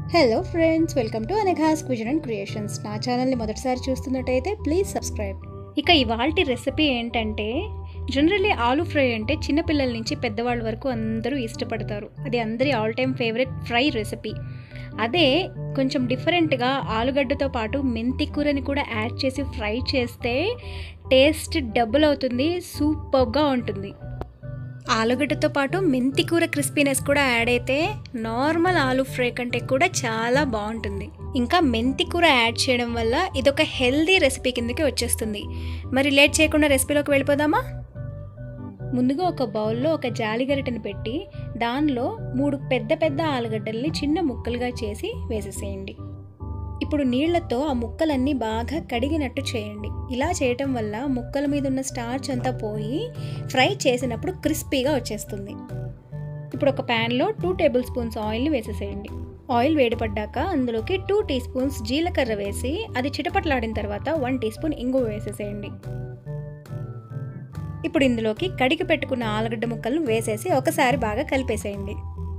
Hello friends welcome to Anagha's cuisine and creations నా ఛానల్ని మొదటిసారి చూస్తున్నట్టయితే ప్లీజ్ సబ్స్క్రైబ్ ఇక ఇవాల్టి రెసిపీ ఏంటంటే జనరల్లీ ఆలు ఫ్రై అంటే చిన్నపిల్లల నుంచి పెద్దవాళ్ళ వరకు అందరూ ఇష్టపడతారు అది అందరి all time favourite fry recipe అదే కొంచెం డిఫరెంట్గా ఆలుగడ్డతో పాటు మెంతి కూరని కూడా యాడ్ చేసి ఫ్రై చేస్తే టేస్ట్ డబుల్ అవుతుంది సూపర్గా ఉంటుంది ఆలుగడ్డతో పాటు మెంతి కూర క్రిస్పీనెస్ కూడా యాడ్ అయితే నార్మల్ ఆలు ఫ్రై కంటే కూడా చాలా బాగుంటుంది ఇంకా మెంతి కూర యాడ్ చేయడం వల్ల ఇదొక హెల్దీ రెసిపీ కిందకి వచ్చేస్తుంది మరి లేట్ చేయకుండా రెసిపీలోకి వెళ్ళిపోదామా ముందుగా ఒక బౌల్లో ఒక జాలిగరిటెని పెట్టి దానిలో మూడు పెద్ద పెద్ద ఆలుగడ్డల్ని చిన్న ముక్కలుగా చేసి వేసేసేయండి ఇప్పుడు నీళ్లతో ఆ ముక్కలన్నీ బాగా కడిగినట్టు చేయండి ఇలా చేయటం వల్ల ముక్కల మీద ఉన్న స్టార్చ్ అంతా పోయి ఫ్రై చేసినప్పుడు క్రిస్పీగా వచ్చేస్తుంది ఇప్పుడు ఒక ప్యాన్లో టూ టేబుల్ స్పూన్స్ ఆయిల్ని వేసేసేయండి ఆయిల్ వేడిపడ్డాక అందులోకి టూ టీ స్పూన్స్ జీలకర్ర వేసి అది చిటపట్లాడిన తర్వాత వన్ టీ స్పూన్ ఇంగువ వేసేసేయండి ఇప్పుడు ఇందులోకి కడిగి పెట్టుకున్న ఆలుగడ్డ ముక్కలను వేసేసి ఒకసారి బాగా కలిపేసేయండి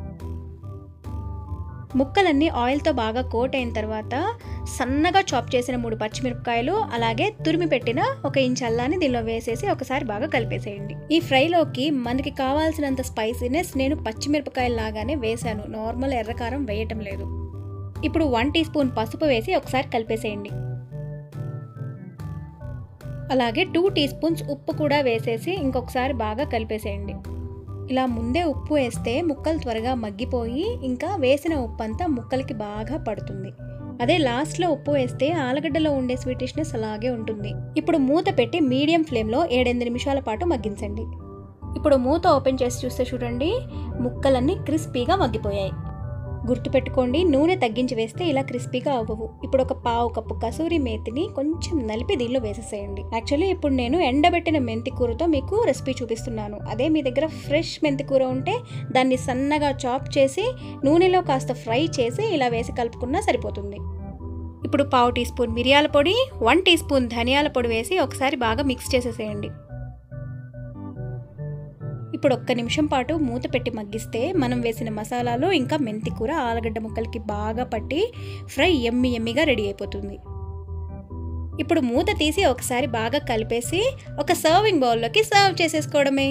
ముక్కలన్నీ ఆయిల్తో బాగా కోట్ అయిన తర్వాత సన్నగా చాప్ చేసిన మూడు పచ్చిమిరపకాయలు అలాగే తురిమి పెట్టిన ఒక ఇంచ్ అల్లాన్ని దీనిలో వేసేసి ఒకసారి బాగా కలిపేసేయండి ఈ ఫ్రైలోకి మనకి కావాల్సినంత స్పైసీనెస్ నేను పచ్చిమిరపకాయల లాగానే వేశాను నార్మల్ ఎర్రకారం వేయటం లేదు ఇప్పుడు వన్ టీ స్పూన్ పసుపు వేసి ఒకసారి కలిపేసేయండి అలాగే టూ టీ స్పూన్స్ ఉప్పు కూడా వేసేసి ఇంకొకసారి బాగా కలిపేసేయండి ఇలా ముందే ఉప్పు వేస్తే ముక్కలు త్వరగా మగ్గిపోయి ఇంకా వేసిన ఉప్పు అంతా ముక్కలకి బాగా పడుతుంది అదే లాస్ట్లో ఉప్పు వేస్తే ఆలుగడ్డలో ఉండే స్వీటిష్నెస్ అలాగే ఉంటుంది ఇప్పుడు మూత పెట్టి మీడియం ఫ్లేమ్లో ఏడెనిమిది నిమిషాల పాటు మగ్గించండి ఇప్పుడు మూత ఓపెన్ చేసి చూస్తే చూడండి ముక్కలన్నీ క్రిస్పీగా మగ్గిపోయాయి గుర్తుపెట్టుకోండి నూనె తగ్గించి వేస్తే ఇలా క్రిస్పీగా అవ్వవు ఇప్పుడు ఒక పావు కప్పు కసూరి మేతిని కొంచెం నలిపి దీనిలో వేసేసేయండి యాక్చువల్లీ ఇప్పుడు నేను ఎండబెట్టిన మెంతి కూరతో మీకు రెసిపీ చూపిస్తున్నాను అదే మీ దగ్గర ఫ్రెష్ మెంతి కూర ఉంటే దాన్ని సన్నగా చాప్ చేసి నూనెలో కాస్త ఫ్రై చేసి ఇలా వేసి కలుపుకున్నా సరిపోతుంది ఇప్పుడు పావు టీ స్పూన్ మిరియాల పొడి వన్ టీ స్పూన్ ధనియాల పొడి వేసి ఒకసారి బాగా మిక్స్ చేసేసేయండి ఇప్పుడు ఒక్క నిమిషం పాటు మూత పెట్టి మగ్గిస్తే మనం వేసిన మసాలాలు ఇంకా మెంతి కూర ఆలుగడ్డ ముక్కలకి బాగా పట్టి ఫ్రై ఎమ్మి ఎమ్మిగా రెడీ అయిపోతుంది ఇప్పుడు మూత తీసి ఒకసారి బాగా కలిపేసి ఒక సర్వింగ్ బౌల్లోకి సర్వ్ చేసేసుకోవడమే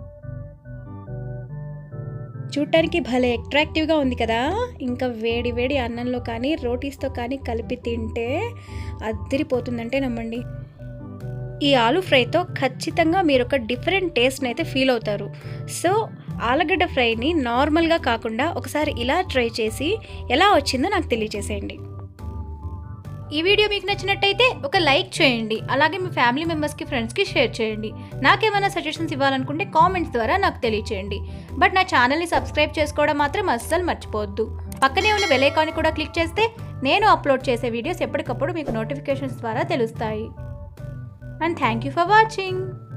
చూడటానికి భలే అట్రాక్టివ్గా ఉంది కదా ఇంకా వేడి వేడి అన్నంలో కానీ రోటీస్తో కానీ కలిపి తింటే అద్దరిపోతుందంటే నమ్మండి ఈ ఆలు ఫ్రైతో ఖచ్చితంగా మీరు ఒక డిఫరెంట్ టేస్ట్ని అయితే ఫీల్ అవుతారు సో ఆలుగడ్డ ఫ్రైని నార్మల్గా కాకుండా ఒకసారి ఇలా ట్రై చేసి ఎలా వచ్చిందో నాకు తెలియజేసేయండి ఈ వీడియో మీకు నచ్చినట్టయితే ఒక లైక్ చేయండి అలాగే మీ ఫ్యామిలీ మెంబర్స్కి ఫ్రెండ్స్కి షేర్ చేయండి నాకేమైనా సజెషన్స్ ఇవ్వాలనుకుంటే కామెంట్స్ ద్వారా నాకు తెలియచేయండి బట్ నా ఛానల్ని సబ్స్క్రైబ్ చేసుకోవడం మాత్రం అస్సలు మర్చిపోవద్దు పక్కనే ఉన్న బెల్ ఐకాన్ని కూడా క్లిక్ చేస్తే నేను అప్లోడ్ చేసే వీడియోస్ ఎప్పటికప్పుడు మీకు నోటిఫికేషన్స్ ద్వారా తెలుస్తాయి and thank you for watching.